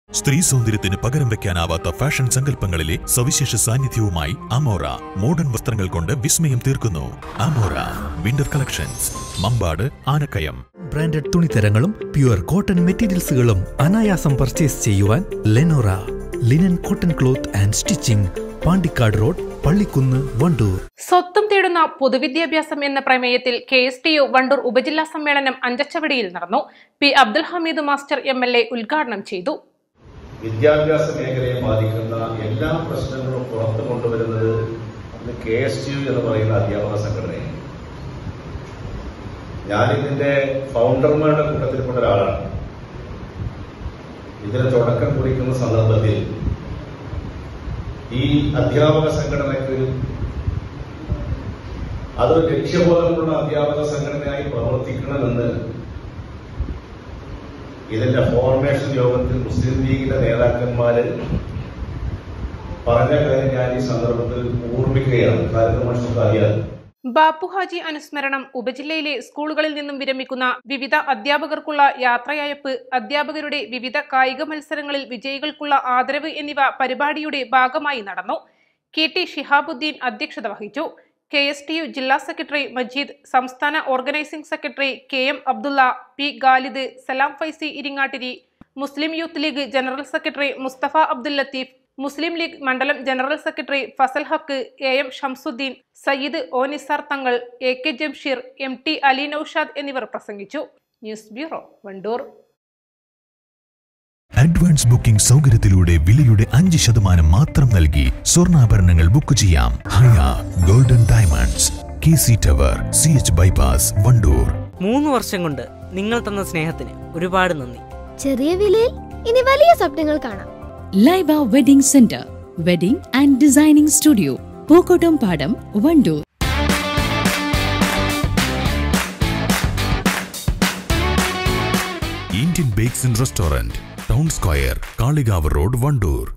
സ്ത്രീ സൗന്ദര്യത്തിന് പകരം വെക്കാനാവാത്ത ഫാഷൻ സങ്കല്പങ്ങളിലെ സവിശേഷ സാന്നിധ്യവുമായി അമോറ മോഡേൺ വസ്ത്രങ്ങൾ കൊണ്ട് വിസ്മയം തീർക്കുന്നു Amora winter collections Mambad Anakkayam branded തുണിത്തരങ്ങളും പ്യുവർ കോട്ടൺ മെറ്റീരിയൽസുകളും അനായാസം പർച്ചേസ് ചെയ്യുവാൻ Lenora linen cotton cloth and stitching Pandikkad road Pallikkunnu Wandoor സ്വത്വം തേടുന്ന പൊതുവിദ്യാഭ്യാസം എന്ന പ്രമേയത്തിൽ K S T U Wandoor ഉപജില്ലാ സമ്മേളനം അഞ്ചച്ചവടിയിൽ നടന്നു P Abdul Hameed master M L A ഉദ്ഘാടനം ചെയ്തു വിദ്യാഭ്യാസ മേഖലയെ ബാധിക്കുന്ന എല്ലാ പ്രശ്നങ്ങളും പുറത്തു കൊണ്ടുവരുന്നത് ഇന്ന് കെ എസ് യു എന്ന് പറയുന്ന അധ്യാപക സംഘടനയാണ് ഞാനിതിന്റെ ഫൗണ്ടർമാരുടെ കൂട്ടത്തിൽപ്പെട്ട ഒരാളാണ് ഇതിന് തുടക്കം കുറിക്കുന്ന സന്ദർഭത്തിൽ ഈ അധ്യാപക സംഘടനയ്ക്ക് അതൊരു ലക്ഷ്യബോധമുള്ള അധ്യാപക സംഘടനയായി പ്രവർത്തിക്കണമെന്ന് ഇതിന്റെ ഫോർമേഷൻ യോഗത്തിൽ മുസ്ലിം ലീഗിന്റെ നേതാക്കന്മാര് പറഞ്ഞ കാര്യം ഞാൻ ഈ സന്ദർഭത്തിൽ ഓർമ്മിക്കുകയാണ് കാര്യക്രമങ്ങൾക്ക് അറിയാതെ ബാപ്പുഹാജി അനുസ്മരണം ഉപജില്ലയിലെ സ്കൂളുകളിൽ നിന്നും വിരമിക്കുന്ന വിവിധ അധ്യാപകർക്കുള്ള യാത്രയയപ്പ് അധ്യാപകരുടെ വിവിധ കായിക മത്സരങ്ങളിൽ വിജയികൾക്കുള്ള ആദരവ് എന്നിവ പരിപാടിയുടെ ഭാഗമായി നടന്നു കെ ടി ഷിഹാബുദ്ദീൻ അധ്യക്ഷത വഹിച്ചു കെ എസ് ടി യു ജില്ലാ സെക്രട്ടറി മജീദ് സംസ്ഥാന organising secretary K M Abdulla P Khalid Salam Faizi Iringattiri Muslim Youth League general secretary Mustafa Abdul Latheef Muslim League മണ്ഡലം general secretary Fazal Haq A M Shamsuddin Sayyid O Nizar Thangal A K Jamsheer M T Ali Noushad എന്നിവർ പ്രസംഗിച്ചു news bureau Wandoor advance booking സൗകര്യത്തിലൂടെ വിലയുടെ അഞ്ച് ശതമാനം മാത്രം നൽകി സ്വർണ്ണാഭരണങ്ങൾ ബുക്ക് ചെയ്യാം Haya golden diamonds K C tower C H bypass Wandoor മൂന്ന് വർഷം കൊണ്ട് നിങ്ങൾ തന്ന സ്നേഹത്തിന് ഒരുപാട് നന്ദി ചെറിയ വിലയിൽ ഇനി വലിയ സ്വപ്നങ്ങൾ കാണാം Laiba wedding centre wedding and designing studio Pookkottumpadam Wandoor Indian bakes and restaurant town square Kalikavu road Wandoor